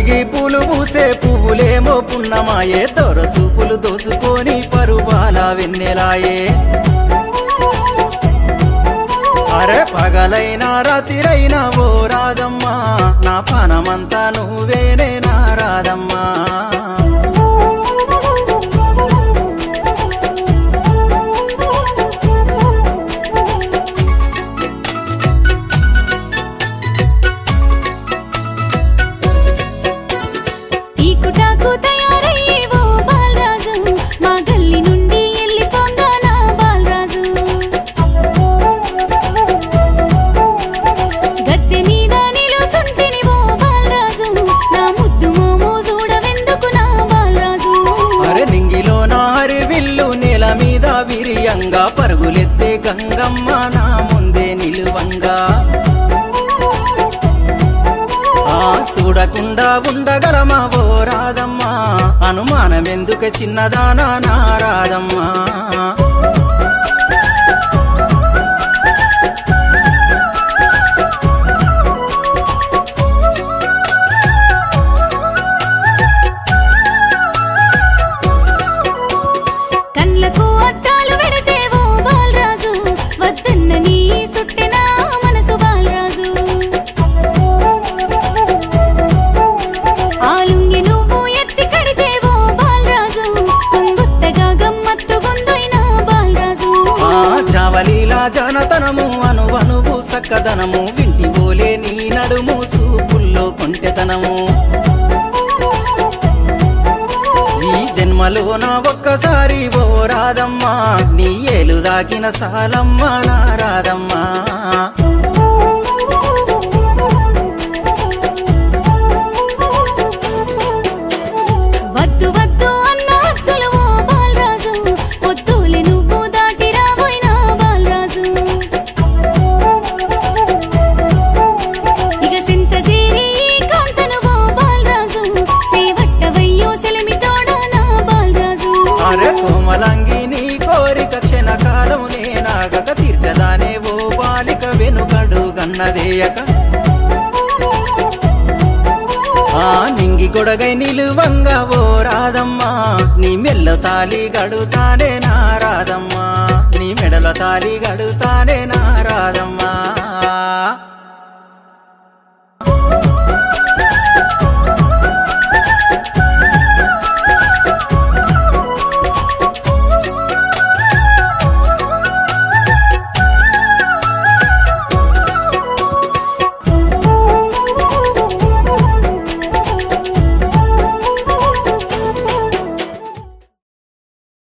కడిగి పూలు పూసే పువ్వులేమో పున్నమాయే దొర సూపులు దోసుకొని పరువాల వెన్నెలాయే అరే పగలైనా రాతిరైనా ఓ రాదమ్మా నా పానమంతా నువ్వేనే నా రాదమ్మా ఈ కుటాకు తయారయ్యి ఓ బాలరాజు మా గల్లి నుండి వెళ్ళిపోంగా నా బాలరాజు గద్దె మీద నిలుసుంటిని ఓ బాలరాజు నా ముద్దు మోమో చూడవెందుకు నా బాలరాజు అరే నింగిలో నారి విల్లు నేల మీద విరియంగా పరుగులెత్తే గంగమ్మ నా ముందే నిలువంగా ఆ చూడకుండా ఉండగలమా ఓ రాదమ్మా అనుమానం ఎందుకు చిన్నదానా నా రాదమ్మా కళ్ళకు అద్దాలు పెడితే ఓ బాలరాజు వద్దన్న నీ సుట్టెనా మనసు బాలరాజు ఆలుంగి నువ్వు ఎత్తి కడితే ఓ బాలరాజు కొంగొత్తగా గమ్మత్తుగుందైనా బాలరాజు ఆ చావలీలా జానతనము అను అనువు సక్కదనము వింటి పోలే నీ నడుము సూపుల్లో కొంటెతనము ఈ జన్మలో నా ఒక్కసారి ఓ రాదమ్మా నీ ఏలు దాకిన సాలమ్మ నా రాదమ్మా వద్దు వద్దు అన్న హద్దులు ఓ బాలరాజు పొద్దులే నువ్వు దాటి రాబోయినా బాలరాజు ఇక సింత చేరి కాంతను ఓ బాలరాజు సేవట్టవయ్యో సెలిమి తోడా నా బాలరాజు అరే కోమలంగి నీ కోరిక క్షణకాలం నేనాగక తీర్చదానే ఓ బాలిక వెనుకడు గన్నదేయక ఆ నింగి గొడగై నిలువంగా ఓ రాదమ్మా నీ మెల్ల తాలి గడుతానే నా రాదమ్మా నీ మెడల తాలి గడుతానే నా రాదమ్మా